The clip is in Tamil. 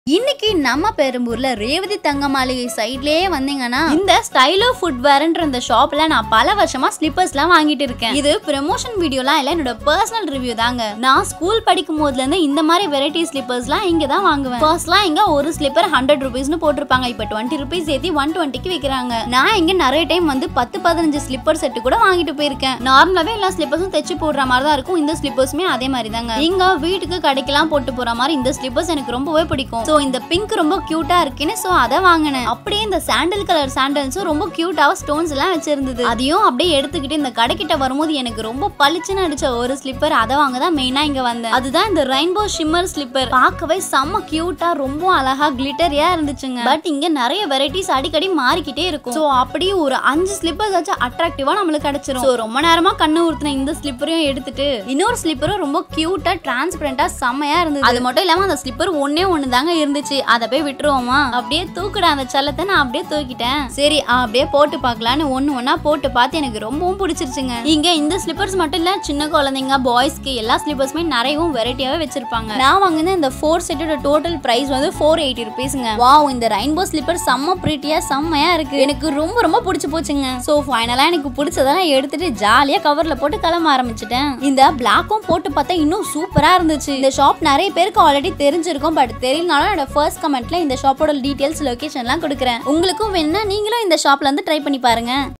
இன்னைக்கு நம்ம பெரும்பூர்ல ரேவதி தங்க மாளிகை சைட்லயே வந்தீங்கன்னா இந்த ஸ்டைலோ ஃபுட்வேர்ன்ற இந்த ஷாப்ல நான் பல வருஷமா ஸ்லிப்பர்ஸ்லாம் வாங்கிட்டு இருக்கேன் இது ப்ரமோஷன் வீடியோலாம் இல்ல என்னோட பர்சனல் ரிவ்யூ தாங்க நான் ஸ்கூல் படிக்கும் போதுல இருந்து இந்த மாதிரி வெரைட்டி ஸ்லிப்பர்ஸ்லாம் இங்க தான் வாங்குவேன் ஃபர்ஸ்ட்லாம் இங்க ஒரு ஸ்லிப்பர் ஹண்ட்ரட் ருபீஸ்னு போட்டிருப்பாங்க இப்போ டுவெண்ட்டி ருபீஸ் ஏத்தி ஒன் டுவெண்ட்டிக்கு விற்கிறாங்க நான் இங்க நிறைய டைம் வந்து பத்து பதினஞ்சு ஸ்லிப்பர் செட்டு கூட வாங்கிட்டு போயிருக்கேன் நார்மலாவே எல்லா ஸ்லிப்பர்ஸும் தைச்சு போடுற மாதிரி தான் இருக்கும் இந்த ஸ்லிப்பர்ஸுமே அதே மாதிரி தாங்க இங்க வீட்டுக்கு கடைக்கெல்லாம் போட்டு போற மாதிரி இந்த ஸ்லிப்பர்ஸ் எனக்கு ரொம்பவே பிடிக்கும் ஸோ இந்த பிங்க் ரொம்ப கியூட்டா இருக்குன்னு ஸோ அதை வாங்கினேன் அப்படியே இந்த சாண்டல் கலர் சாண்டல்ஸும் ரொம்ப கியூட்டாக ஸ்டோன்ஸ் எல்லாம் வச்சிருந்தது அதையும் அப்படியே எடுத்துக்கிட்டு இந்த கடைக்கிட்ட வரும்போது எனக்கு ரொம்ப பளிச்சுன்னு அடிச்ச ஒரு ஸ்லிப்பர் அதை வாங்க தான் மெயினா இங்க வந்தேன் அதுதான் இந்த ரெயின்போ ஷிம்மர் ஸ்லிப்பர் பார்க்கவே செம்ம கியூட்டா ரொம்ப அழகா கிளிட்டரியா இருந்துச்சுங்க பட் இங்க நிறைய வெரைட்டிஸ் அடிக்கடி மாறிக்கிட்டே இருக்கும் ஸோ அப்படியே ஒரு அஞ்சு ஸ்லிப்பர்ஸ் வச்சு அட்ராக்டிவா நம்மளுக்கு கிடைச்சிரும் ஸோ ரொம்ப நேரமா கண்ணு ஊர்த்தின இந்த ஸ்லிப்பரையும் எடுத்துட்டு இன்னொரு ஸ்லிப்பரும் ரொம்ப கியூட்டா டிரான்ஸ்பரண்டா செம்மையா இருந்தது அது மட்டும் இல்லாம அந்த ஸ்லிப்பர் ஒன்னே ஒண்ணு தாங்க இருந்துச்சு அதை போய் விட்டுருவோமா அப்படியே தூக்குடா அந்த செல்லத்தை நான் அப்படியே தூக்கிட்டேன் சரி அப்படியே போட்டு பார்க்கலான்னு ஒண்ணு ஒண்ணா போட்டு பார்த்து எனக்கு ரொம்பவும் பிடிச்சிருச்சுங்க இங்க இந்த ஸ்லிப்பர்ஸ் மட்டும் இல்ல சின்ன குழந்தைங்க பாய்ஸ்க்கு எல்லா ஸ்லிப்பர்ஸுமே நிறையவும் வெரைட்டியாவே வச்சிருப்பாங்க நான் வாங்கின இந்த ஃபோர் செட்டோட டோட்டல் பிரைஸ் வந்து ஃபோர் எயிட்டி ருபீஸ்ங்க வாவ் இந்த ரெயின்போ ஸ்லிப்பர் செம்ம ப்ரீட்டியா செம்மையா இருக்கு எனக்கு ரொம்ப ரொம்ப பிடிச்சு போச்சுங்க ஸோ ஃபைனலா எனக்கு பிடிச்சதெல்லாம் எடுத்துட்டு ஜாலியா கவர்ல போட்டு கிளம்ப ஆரம்பிச்சிட்டேன் இந்த பிளாக்கும் போட்டு பார்த்தா இன்னும் சூப்பரா இருந்துச்சு இந்த ஷாப் நிறைய பேருக்கு ஆல்ரெடி தெரிஞ்சிருக்கும் பட் தெரியலனாலும் என்னோட ஃபர்ஸ்ட் கமெண்ட்ல இந்த ஷாப்போட டீடைல்ஸ் லொகேஷன்லாம் கொடுக்குறேன் உங்களுக்கும் வேணா நீங்களும் இந்த ஷாப்ல வந்து ட்ரை பண்ணி பாருங்க